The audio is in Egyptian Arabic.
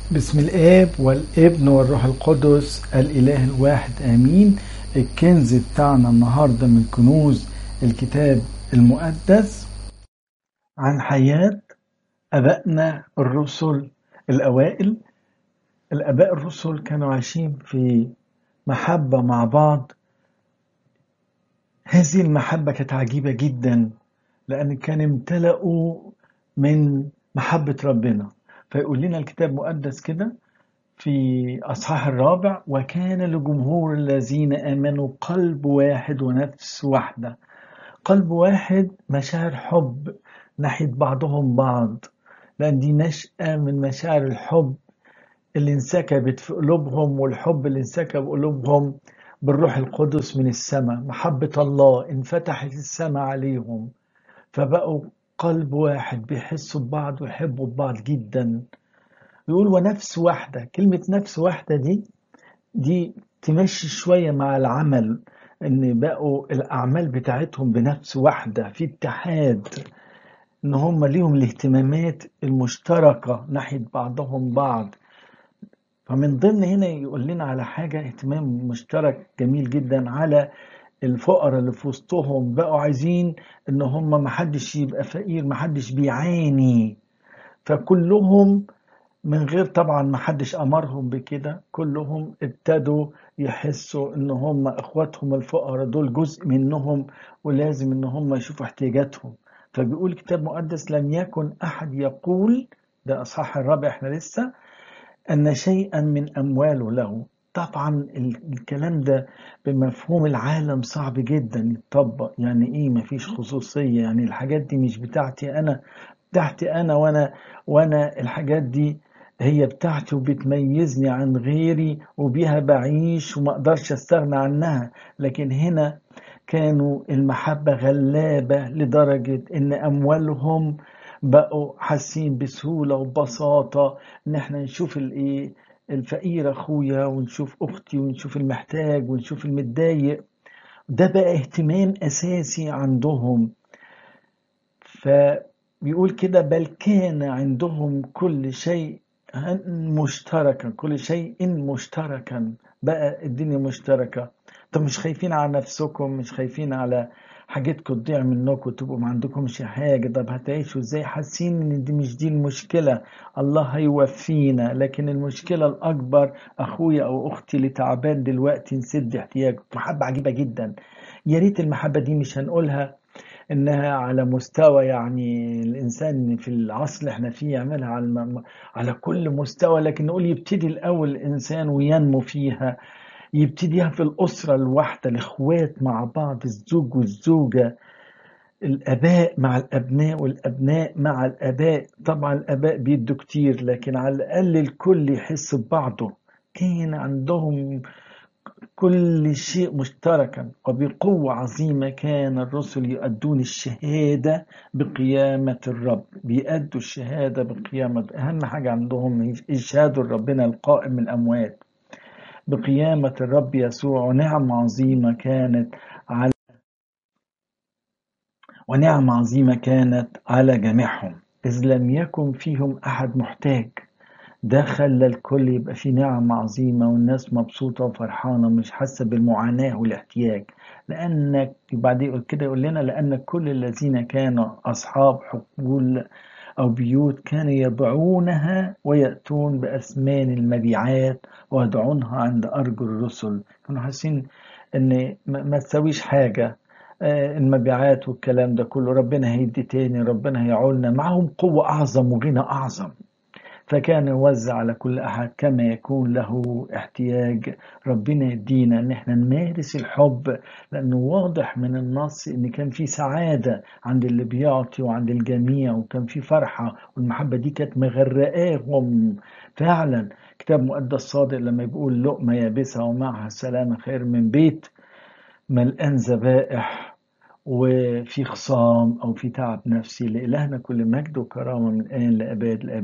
بسم الآب والابن والروح القدس الإله الواحد آمين الكنز بتاعنا النهاردة من كنوز الكتاب المقدس عن حياة أبائنا الرسل الأوائل الآباء الرسل كانوا عايشين في محبة مع بعض هذه المحبة كانت عجيبة جدا لأن كان امتلأوا من محبة ربنا فيقول لنا الكتاب المقدس كده في أصحاح الرابع وكان لجمهور الذين آمنوا قلب واحد ونفس واحدة قلب واحد مشاعر حب ناحية بعضهم بعض لأن دي نشأة من مشاعر الحب اللي انسكبت في قلوبهم والحب اللي انسكب قلوبهم بالروح القدس من السماء محبة الله انفتحت السماء عليهم فبقوا قلب واحد بيحسوا ببعض ويحبوا ببعض جدا يقول ونفس واحدة كلمة نفس واحدة دي دي تمشي شوية مع العمل ان بقوا الاعمال بتاعتهم بنفس واحدة في اتحاد ان هم ليهم الاهتمامات المشتركة ناحية بعضهم بعض فمن ضمن هنا يقول لنا على حاجة اهتمام مشترك جميل جدا على الفقراء اللي في وسطهم بقوا عايزين ان هم محدش يبقى فقير محدش بيعاني فكلهم من غير طبعا محدش امرهم بكده كلهم ابتدوا يحسوا ان هم اخواتهم الفقراء دول جزء منهم ولازم ان هم يشوفوا احتياجاتهم فبيقول الكتاب المقدس لم يكن احد يقول ده اصحاح الرابع احنا لسه ان شيئا من امواله له طبعا الكلام ده بمفهوم العالم صعب جدا يتطبق يعني ايه مفيش خصوصية يعني الحاجات دي مش بتاعتي انا بتاعتي انا وانا وانا الحاجات دي هي بتاعتي وبتميزني عن غيري وبيها بعيش وما اقدرش استغنى عنها لكن هنا كانوا المحبة غلابة لدرجة ان اموالهم بقوا حاسين بسهولة وبساطة ان احنا نشوف الايه الفقير اخويا ونشوف اختي ونشوف المحتاج ونشوف المتضايق ده بقى اهتمام اساسي عندهم فبيقول كده بل كان عندهم كل شيء مشتركا كل شيء مشتركا بقى الدنيا مشتركة طب مش خايفين على نفسكم مش خايفين على حاجتكم تضيع منكم تبقوا ما عندكمش حاجة طب هتعيشوا ازاي حاسين ان دي مش دي المشكلة الله هيوفينا لكن المشكلة الأكبر أخويا أو أختي اللي تعبان دلوقتي نسد احتياجه محبة عجيبة جدا يا ريت المحبة دي مش هنقولها انها على مستوى يعني الانسان في العصر اللي احنا فيه يعملها على على كل مستوى لكن نقول يبتدي الاول الانسان وينمو فيها يبتديها في الأسرة الواحدة الإخوات مع بعض الزوج والزوجة الآباء مع الأبناء والأبناء مع الآباء طبعا الآباء بيدوا كتير لكن على الأقل الكل يحس ببعضه كان عندهم كل شيء مشتركا وبقوة عظيمة كان الرسل يؤدون الشهادة بقيامة الرب بيأدوا الشهادة بقيامة أهم حاجة عندهم يشهدوا ربنا القائم من الأموات بقيامة الرب يسوع ونعم عظيمة كانت على ونعم عظيمة كانت على جميعهم إذ لم يكن فيهم أحد محتاج ده خلى الكل يبقى فيه نعم عظيمة والناس مبسوطة وفرحانة مش حاسة بالمعاناة والاحتياج لأنك بعدين يقول كده يقول لنا لأن كل الذين كانوا أصحاب حقول أو بيوت كانوا يبيعونها ويأتون بأثمان المبيعات ويضعونها عند أرجل الرسل كانوا حاسين إن ما تسويش حاجة المبيعات والكلام ده كله ربنا هيدي تاني ربنا هيعولنا معهم قوة أعظم وغنى أعظم فكان يوزع على كل أحد كما يكون له احتياج ربنا يدينا ان احنا نمارس الحب لانه واضح من النص ان كان في سعادة عند اللي بيعطي وعند الجميع وكان في فرحة والمحبة دي كانت مغرقاهم فعلا كتاب مقدس صادق لما بيقول لقمة يابسة ومعها السلامة خير من بيت ملقان ذبائح وفي خصام او في تعب نفسي لإلهنا كل مجد وكرامة من الآن لأباد الآباد